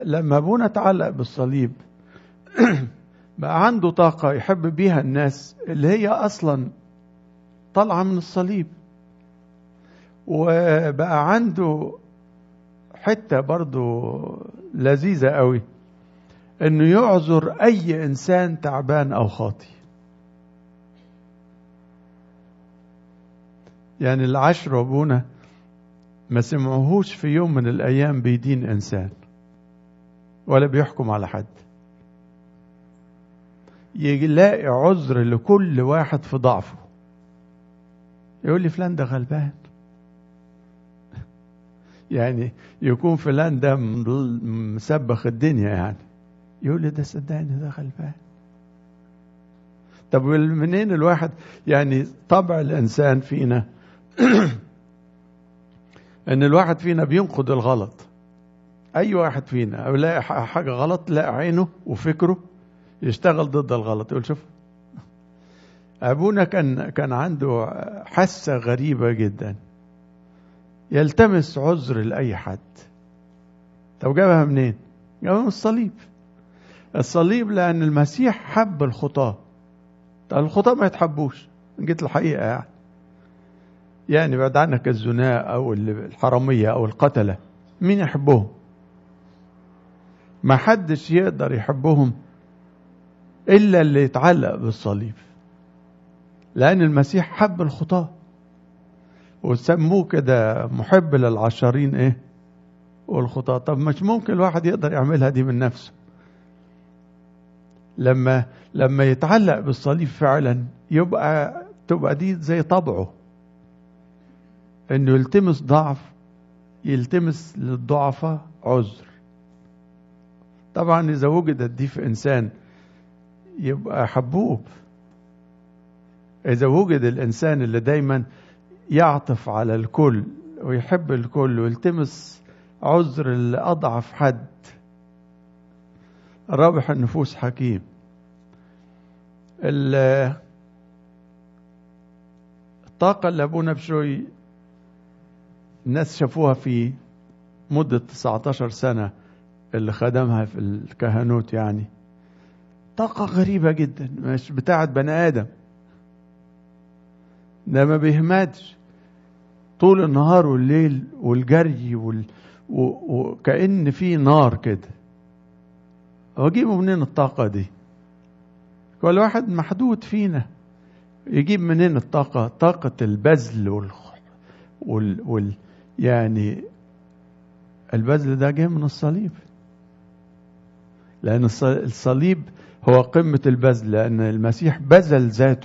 لما ابونا اتعلق بالصليب بقى عنده طاقة يحب بيها الناس اللي هي أصلا طالعة من الصليب وبقى عنده حتة برضو لذيذة قوي انه يعذر اي انسان تعبان او خاطي يعني العشر ابونا ما سمعوهوش في يوم من الايام بيدين انسان ولا بيحكم على حد يلاقي عذر لكل واحد في ضعفه يقول لي فلان ده غلبان يعني يكون فلان ده مسبخ الدنيا يعني يقول لي ده صدقني ده غلبان طب منين الواحد يعني طبع الانسان فينا ان الواحد فينا بينقد الغلط اي واحد فينا او يلاقي حاجه غلط لا عينه وفكره يشتغل ضد الغلط يقول شوف ابونا كان كان عنده حاسه غريبه جدا يلتمس عذر لاي حد طب جابها منين جابها من الصليب الصليب لان المسيح حب الخطاه طب الخطاه ما يتحبوش جيت الحقيقه يعني يعني بعد عنك الزناء او الحراميه او القتله مين يحبهم ما حدش يقدر يحبهم الا اللي يتعلق بالصليب لان المسيح حب الخطاه وسموه كده محب للعشرين ايه والخطاه طب مش ممكن الواحد يقدر يعملها دي من نفسه لما لما يتعلق بالصليب فعلا يبقى تبقى دي زي طبعه انه يلتمس ضعف يلتمس للضعفاء عذر طبعا اذا وجدت دي في انسان يبقى حبوب اذا وجد الانسان اللي دايما يعطف على الكل ويحب الكل ويلتمس عذر لاضعف حد رابح النفوس حكيم الطاقة اللي أبونا بشوي الناس شافوها في مدة 19 سنة اللي خدمها في الكهنوت يعني طاقة غريبة جدا مش بتاعت بني آدم ده ما بيهمدش طول النهار والليل والجري وال... و... وكأن في نار كده واجيبه منين الطاقة دي كل واحد محدود فينا يجيب منين الطاقة طاقة البذل وال... وال... وال... يعني البذل ده جاي من الصليب لأن الصليب هو قمة البذل لأن المسيح بذل ذاته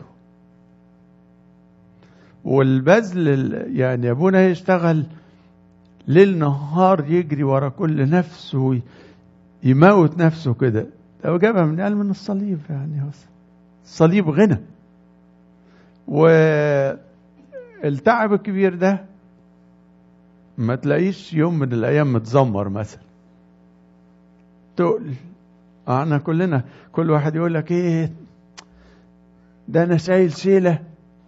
والبذل يعني أبونا يشتغل ليل نهار يجري ورا كل نفس يموت نفسه كده لو جابها من قال من الصليب يعني الصليب غنى والتعب الكبير ده ما تلاقيش يوم من الايام متذمر مثلا تقل احنا كلنا كل واحد يقول لك ايه ده انا شايل شيله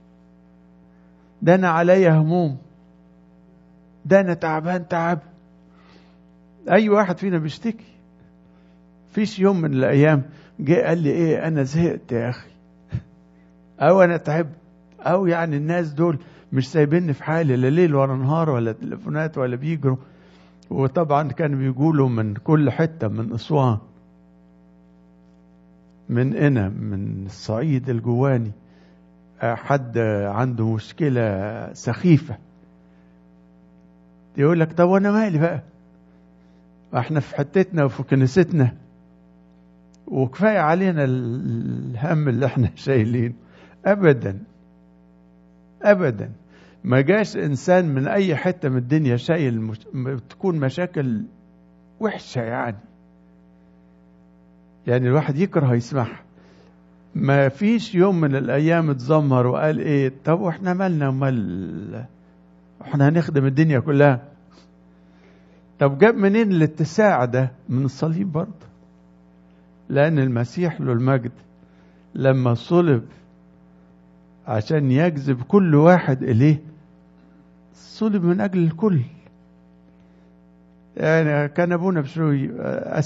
ده انا عليا هموم ده انا تعبان تعب اي واحد فينا بيشتكي فيش يوم من الايام جه قال لي ايه انا زهقت يا اخي او انا تعبت او يعني الناس دول مش سايبيني في حالي لا ليل ولا نهار ولا تليفونات ولا بيجروا وطبعا كانوا بيقولوا من كل حته من اسوان من هنا من الصعيد الجواني حد عنده مشكله سخيفه يقول لك طب وانا مالي بقى احنا في حتتنا وفي كنيستنا وكفايه علينا الهم اللي احنا شايلينه ابدا ابدا ما جاش انسان من اي حته من الدنيا شايل مش... تكون مشاكل وحشه يعني يعني الواحد يكره يسمعها ما فيش يوم من الايام اتذمر وقال ايه طب واحنا مالنا ومال احنا هنخدم الدنيا كلها طب جاب منين الاتساع ده من الصليب برضه لأن المسيح له المجد لما صلب عشان يجذب كل واحد إليه صلب من أجل الكل يعني كان ابونا بسوي